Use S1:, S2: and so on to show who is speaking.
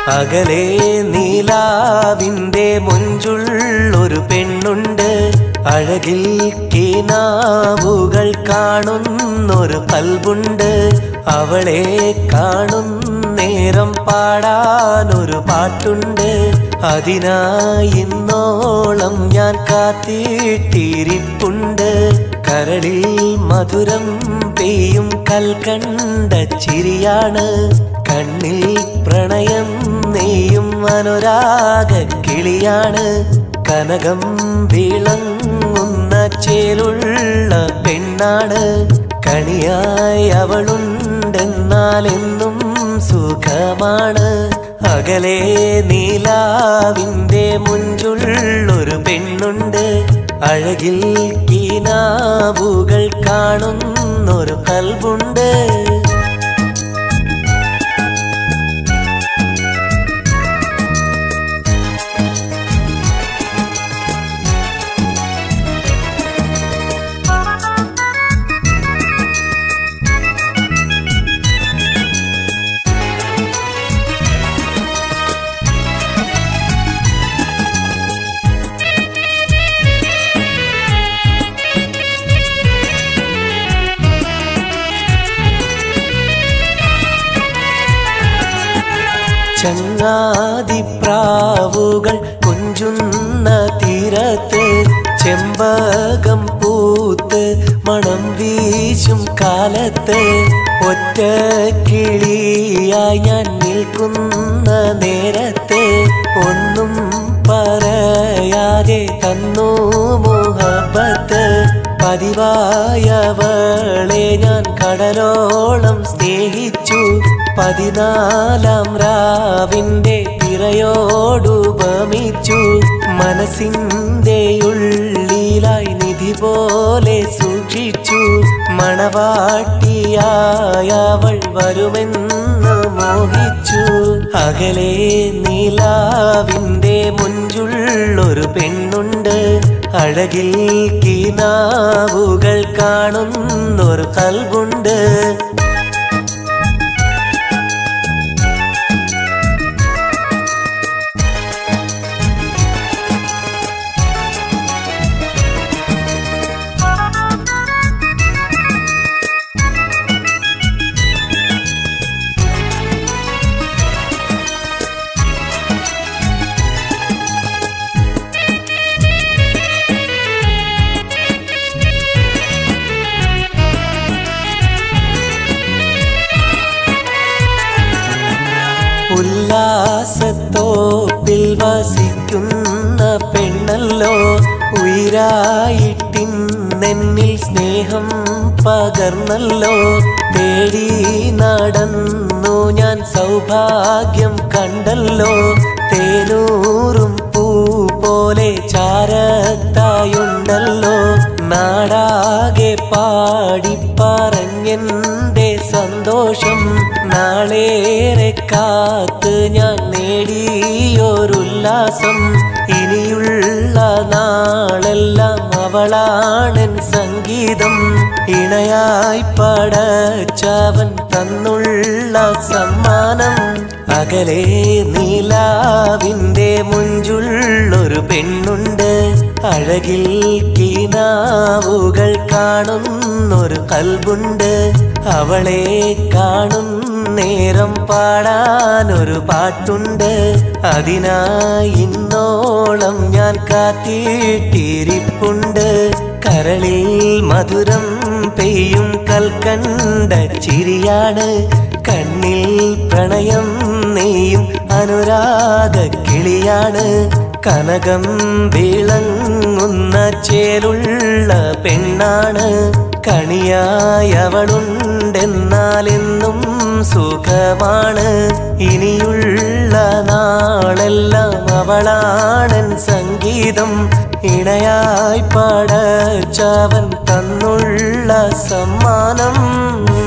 S1: അകലെ നീലാവിന്റെ മുഞ്ചുള്ളൊരു പെണ്ണുണ്ട് അഴകിൽ കിനാവുകൾ കാണുന്നൊരു കൽബുണ്ട് അവളെ കാണും നേരം പാടാനൊരു പാട്ടുണ്ട് അതിനായി ഇന്നോളം ഞാൻ കാത്തിട്ടിരിപ്പുണ്ട് കരളിൽ മധുരം പെയ്യും കൽക്കണ്ട ചിരിയാണ് കണ്ണിൽ പ്രണയം നെയ്യും അനുരാഗ കിളിയാണ് കനകം വിളങ്ങുന്ന ചേലുള്ള പെണ്ണാണ് കണിയായി അവളുണ്ടെന്നാൽ എന്നും സുഖമാണ് അകലെ നീലാവിന്റെ മുഞ്ചുള്ളൊരു പെണ്ണുണ്ട് അഴകിൽ കീനാവുകൾ കാണുന്നൊരു കൽബുണ്ട് ചങ്ങാതിപ്രാവുകൾ കൊഞ്ചുന്ന തീരത്ത് ചെമ്പകം പൂത്ത് മണം വീശും കാലത്ത് ഒറ്റ കിളിയായി ഞാൻ നിൽക്കുന്ന നേരത്ത് ഒന്നും പറയാതെ തന്നു മുഹബത്ത് പതിവായവളെ ഞാൻ കടലോളം സ്നേഹിച്ചു പതിനാലാം രാവിന്റെ പിറയോടുപമിച്ചു മനസ്സിൻ്റെ ഉള്ളിലായി നിധി പോലെ സൂക്ഷിച്ചു മണവാട്ടിയായവൾ വരുമെന്ന് മോഹിച്ചു അകലെ നീലാവിന്റെ മുഞ്ചുള്ളൊരു പെണ്ണുണ്ട് അഴകിൽ കിനാവുകൾ കാണുന്നൊരു കൽബുണ്ട് ഉല്ലാസത്തോപ്പിൽ വസിക്കുന്ന പെണ്ണല്ലോ ഉയരായിട്ടിന്നെന്നിൽ സ്നേഹം പകർന്നല്ലോ തേടി നടന്നു ഞാൻ സൗഭാഗ്യം കണ്ടല്ലോ തേനൂറും പൂ പോലെ ചാരത്തായുണ്ടല്ലോ നാടാകെ പാടി പറഞ്ഞെന്റെ സന്തോഷം നാളേറെ കാത്ത് ഞാൻ നേടിയൊരുല്ലാസം ഇനിയുള്ള നാളെല്ലാം അവളാണെൻ സംഗീതം ഇണയായി പടച്ചവൻ തന്നുള്ള സമ്മാനം അകലെ നീലാവിന്റെ മുഞ്ചുള്ളൊരു പെണ്ണുണ്ട് അഴകിൽ കിനാവുകൾ കാണുന്നൊരു കൽബുണ്ട് അവളെ കാണും നേരം പാടാനൊരു പാട്ടുണ്ട് അതിനായി ഇന്നോളം ഞാൻ കാത്തിട്ടിരിപ്പുണ്ട് കരളിൽ മധുരം പെയ്യും കൽക്കണ്ട ചിരിയാണ് കണ്ണിൽ പ്രണയം നെയ്യും അനുരാഗ കിളിയാണ് കനകം വിളങ്ങുന്ന ചേലുള്ള പെണ്ണാണ് കണിയായി അവളുണ്ടെന്നാൽ എന്നും സുഖമാണ് ഇനിയുള്ള നാളെല്ലാം അവളാണൻ സംഗീതം ഇണയായി പടച്ചവൻ തന്നുള്ള സമ്മാനം